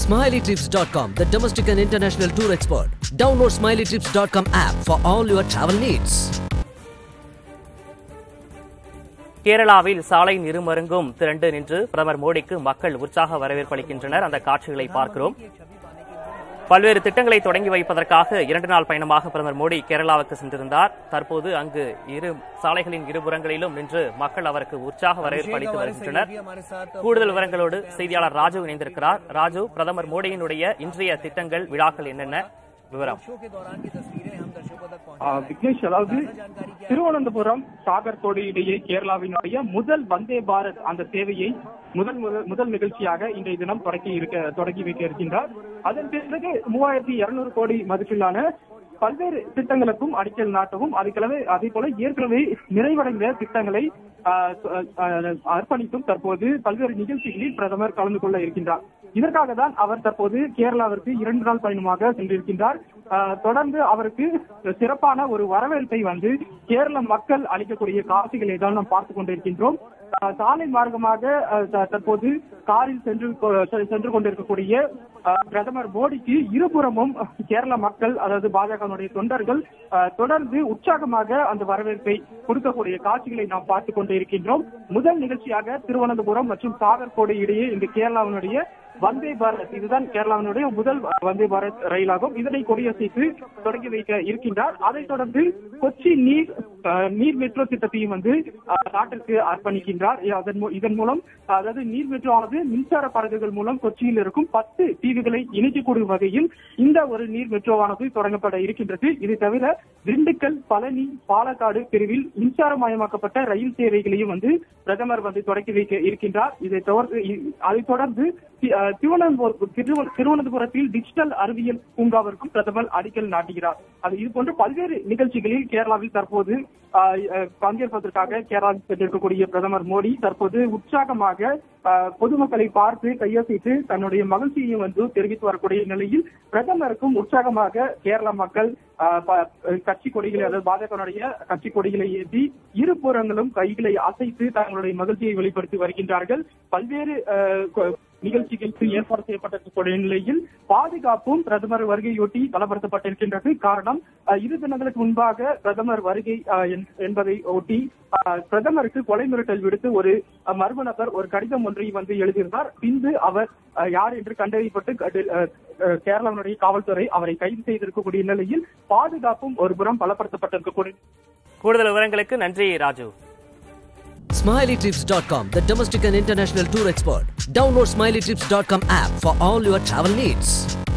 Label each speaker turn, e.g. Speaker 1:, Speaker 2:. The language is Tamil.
Speaker 1: SmileyTrips.com, the domestic and international tour expert. Download SmileyTrips.com app for all your travel needs.
Speaker 2: கேரளாவில் சாலை இருமருங்கும் திரண்டு நின்று பிரதமர் மோடிக்கு மக்கள் உற்சாக வரவேற்பு அளிக்கின்றனர் அந்த காட்சிகளை பார்க்கிறோம் பல்வேறு திட்டங்களை தொடங்கி வைப்பதற்காக இரண்டு நாள் பயணமாக பிரதமர் மோடி கேரளாவுக்கு சென்றிருந்தார் தற்போது அங்கு இரு சாலைகளின் இருபுறங்களிலும் நின்று மக்கள் அவருக்கு உற்சாக வரவேற்பு அளித்து வருகின்றனர் கூடுதல் விவரங்களோடு செய்தியாளர் ராஜு இணைந்திருக்கிறார் ராஜு பிரதமர் மோடியினுடைய இன்றைய திட்டங்கள் விழாக்கள் என்னென்ன விவரம்
Speaker 3: ஆஹ் விக்னேஷ் அதாவது திருவனந்தபுரம் சாகர்கோடு இடையே கேரளாவினுடைய முதல் வந்தே பாரத் அந்த சேவையை முதல் முதல் முதல் நிகழ்ச்சியாக இன்றைய தினம் தொடங்கி இருக்க தொடங்கி வைக்க இருக்கின்றார் அதன் பிறகு மூவாயிரத்தி இருநூறு கோடி மதிப்பிலான பல்வேறு திட்டங்களுக்கும் அடிக்கல் நாட்டவும் அதுக்கெல்லாமே அதே போல ஏற்கனவே நிறைவடைந்த திட்டங்களை ஆஹ் ஆஹ் அர்ப்பணித்தும் தற்போது பல்வேறு நிகழ்ச்சிகளில் பிரதமர் கலந்து கொள்ள இருக்கின்றார் இதற்காக தான் அவர் தற்போது கேரளாவிற்கு இரண்டு நாள் பயணமாக சென்றிருக்கின்றார் ஆஹ் தொடர்ந்து அவருக்கு சிறப்பான ஒரு வரவேற்பை வந்து கேரள மக்கள் அளிக்கக்கூடிய காட்சிகளை தான் நாம் பார்த்துக் கொண்டிருக்கின்றோம் ஆஹ் சாலை மார்க்கமாக ஆஹ் த- தற்போது காரில் சென்று கொ- செ- சென்று கொண்டிருக்கக்கூடிய ஆஹ் பிரதமர் மோடிக்கு இருபுறமும் கேரள மக்கள் அதாவது பாஜகவினுடைய தொண்டர்கள் ஆஹ் தொடர்ந்து உற்சாகமாக அந்த வரவேற்பை கொடுக்கக்கூடிய காட்சிகளை நாம் பார்த்துக் கொண்டிருக்கின்றோம் முதல் நிகழ்ச்சியாக திருவனந்தபுரம் மற்றும் சாகர்கோடு இடையே இந்த கேரளாவினுடைய வந்தே பாரத் இதுதான் கேரளாவினுடைய முதல் வந்தே பாரத் ரயிலாகும் இதனை கொடியசைத்து தொடங்கி வைக்க இருக்கின்றார் அதைத் தொடர்ந்து கொச்சி நீர் அஹ், நீர் மெட்ரோ திட்டத்தையும் வந்து அஹ், நாட்டிற்கு அர்ப்பணிக்கின்றார் அதன் மூ- இதன் மூலம் அதாவது நீர் மெட்ரோ ஆனது மின்சார படகுகள் மூலம் கொச்சியில் இருக்கும் பத்து தீவுகளை இணைக்கக்கூடிய வகையில் இந்த ஒரு நீர் மெட்ரோவானது தொடங்கப்பட இருக்கின்றது இது தவிர திண்டுக்கல் பழனி பாலக்காடு பிரிவில் மின்சாரமயமாக்கப்பட்ட ரயில் சேவைகளையும் வந்து பிரதமர் வந்து தொடக்கி வைக்க இருக்கின்றார் இதை தொடர்ந்து அதைத் தொடர்ந்து தி- அஹ், திருவனந்தபுரம் திருவ- திருவனந்தபுரத்தில் டிஜிட்டல் அறிவியல் பூங்காவிற்கும் பிரதமர் அடிக்கல் நாட்டுகிறார் அது இது போன்ற பல்வேறு நிகழ்ச்சிகளில் கேரளாவில் தற்போது ஆஹ், அஹ், பங்கேற்பதற்காக கேரளாவில் சென்றிருக்கக்கூடிய பிரதமர் மோடி தற்போது உற்சாகமாக ஆஹ், பொதுமக்களை பார்த்து கையசைத்து தன்னுடைய மகிழ்ச்சியையும் வந்து தெரிவித்து வரக்கூடிய நிலையில் பிரதமருக்கும் உற்சாகமாக கேரள மக்கள் ஆஹ், ப- கட்சி கொடிகளை அதாவது பாஜகனுடைய கட்சி கொடிகளை ஏற்றி இருபுறங்களும் கைகளை அசைத்து தங்களுடைய மகிழ்ச்சியை வெளிப்படுத்தி வருகின்றார்கள் பல்வேறு ஆஹ், கொ- நிகழ்ச்சிகளுக்கு ஏற்பாடு செய்யப்பட்டிருக்கக்கூடிய நிலையில் பாதுகாப்பும் பிரதமர் வருகையொட்டி பலப்படுத்தப்பட்டிருக்கின்றது காரணம் அஹ், இரு தினங்களுக்கு முன்பாக பிரதமர் வருகை அஹ், என்- என்பதை ஒட்டி அஹ், பிரதமருக்கு கொலை மிரட்டல் விடுத்து ஒரு அஹ், மர்ம நபர் ஒரு கடிதம் ஒன்றை வந்து எழுதியிருந்தார் பின்பு அவர் அஹ், யார் என்று கண்டறியப்பட்டு கடி- அஹ், அஹ், கேரளாவினுடைய காவல்துறை அவரை கைது செய்திருக்கக்கூடிய நிலையில் பாதுகாப்பும் ஒரு புறம் பலப்படுத்தப்பட்டிருக்கக்கூடிய
Speaker 2: கூடுதல் விவரங்களுக்கு நன்றி Raju
Speaker 1: SmileyTrips.com, the domestic and international tour expert. Download SmileyTrips.com app for all your travel needs.